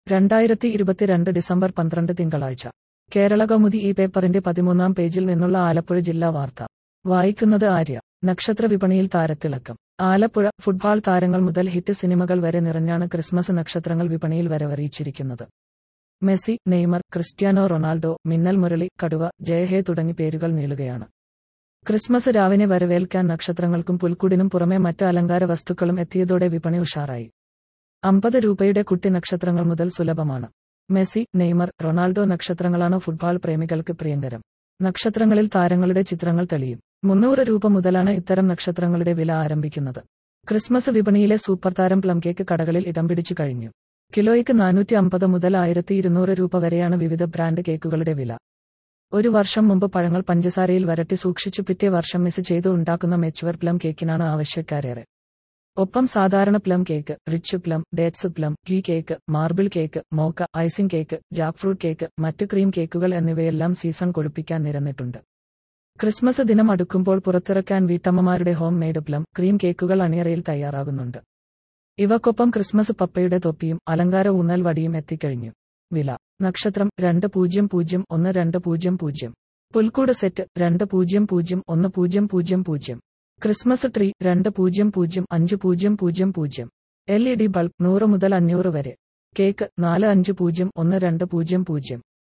രണ്ടായിരത്തി ഇരുപത്തിരണ്ട് ഡിസംബർ പന്ത്രണ്ട് തിങ്കളാഴ്ച കേരള കൗമുദി ഈ പേപ്പറിന്റെ പതിമൂന്നാം പേജിൽ നിന്നുള്ള ആലപ്പുഴ ജില്ലാ വാർത്ത വായിക്കുന്നത് ആര്യ നക്ഷത്ര വിപണിയിൽ താരത്തിളക്കം ആലപ്പുഴ ഫുട്ബോൾ താരങ്ങൾ മുതൽ ഹിറ്റ് സിനിമകൾ വരെ നിറഞ്ഞാണ് ക്രിസ്മസ് നക്ഷത്രങ്ങൾ വിപണിയിൽ വരവറിയിച്ചിരിക്കുന്നത് Messi Neymar Cristiano Ronaldo Minnal Murali കടുവ ജയഹേ തുടങ്ങി പേരുകൾ നീളുകയാണ് ക്രിസ്മസ് രാവിനെ വരവേൽക്കാൻ നക്ഷത്രങ്ങൾക്കും പുൽക്കൂടിനും പുറമെ മറ്റ് അലങ്കാര വസ്തുക്കളും എത്തിയതോടെ വിപണി ഉഷാറായി അമ്പത് രൂപയുടെ കുട്ടി നക്ഷത്രങ്ങൾ മുതൽ സുലഭമാണ് മെസ്സി നെയ്മർ റൊണാൾഡോ നക്ഷത്രങ്ങളാണ് ഫുട്ബോൾ പ്രേമികൾക്ക് പ്രിയങ്കരം നക്ഷത്രങ്ങളിൽ താരങ്ങളുടെ ചിത്രങ്ങൾ തെളിയും മുന്നൂറ് രൂപ മുതലാണ് ഇത്തരം നക്ഷത്രങ്ങളുടെ വില ആരംഭിക്കുന്നത് ക്രിസ്മസ് വിപണിയിലെ സൂപ്പർ താരം പ്ലം കേക്ക് കടകളിൽ ഇടം പിടിച്ചു കഴിഞ്ഞു കിലോയ്ക്ക് നാനൂറ്റി അമ്പത് മുതൽ ആയിരത്തി ഇരുന്നൂറ് രൂപ വരെയാണ് വിവിധ ബ്രാൻഡ് കേക്കുകളുടെ വില ഒരു വർഷം മുമ്പ് പഴങ്ങൾ പഞ്ചസാരയിൽ വരട്ടി സൂക്ഷിച്ചു പിറ്റേ വർഷം മിസ് ചെയ്ത് ഉണ്ടാക്കുന്ന മെച്ചുവർ പ്ലം കേക്കിനാണ് ആവശ്യക്കാരേറെ ഒപ്പം സാധാരണ plum cake rich plum dates plum ghee cake marble cake mocha icing cake jackfruit cake മറ്റ് ക്രീം കേക്കുകൾ എന്നിവയെല്ലാം സീസൺ കൊഴുപ്പിക്കാൻ നിരന്നിട്ടുണ്ട് ക്രിസ്മസ് ദിനം അടുക്കുമ്പോൾ പുറത്തിറക്കാൻ വീട്ടമ്മമാരുടെ ഹോം മെയ്ഡ് പ്ലം ക്രീം കേക്കുകൾ അണിയറയിൽ തയ്യാറാകുന്നുണ്ട് ഇവക്കൊപ്പം ക്രിസ്മസ് പപ്പയുടെ തൊപ്പിയും അലങ്കാര ഊന്നൽ വടിയും എത്തിക്കഴിഞ്ഞു വില നക്ഷത്രം രണ്ട് പൂജ്യം പൂജ്യം ഒന്ന് രണ്ട് പൂജ്യം പൂജ്യം പുൽക്കൂട് സെറ്റ് രണ്ട് പൂജ്യം പൂജ്യം ഒന്ന് പൂജ്യം പൂജ്യം പൂജ്യം ക്രിസ്മസ് ട്രീ രണ്ട് പൂജ്യം പൂജ്യം അഞ്ച് പൂജ്യം പൂജ്യം പൂജ്യം എൽ ഇ ഡി ബൾബ് നൂറ് മുതൽ അഞ്ഞൂറ് വരെ കേക്ക് നാല് അഞ്ച് പൂജ്യം ഒന്ന് രണ്ട് പൂജ്യം പൂജ്യം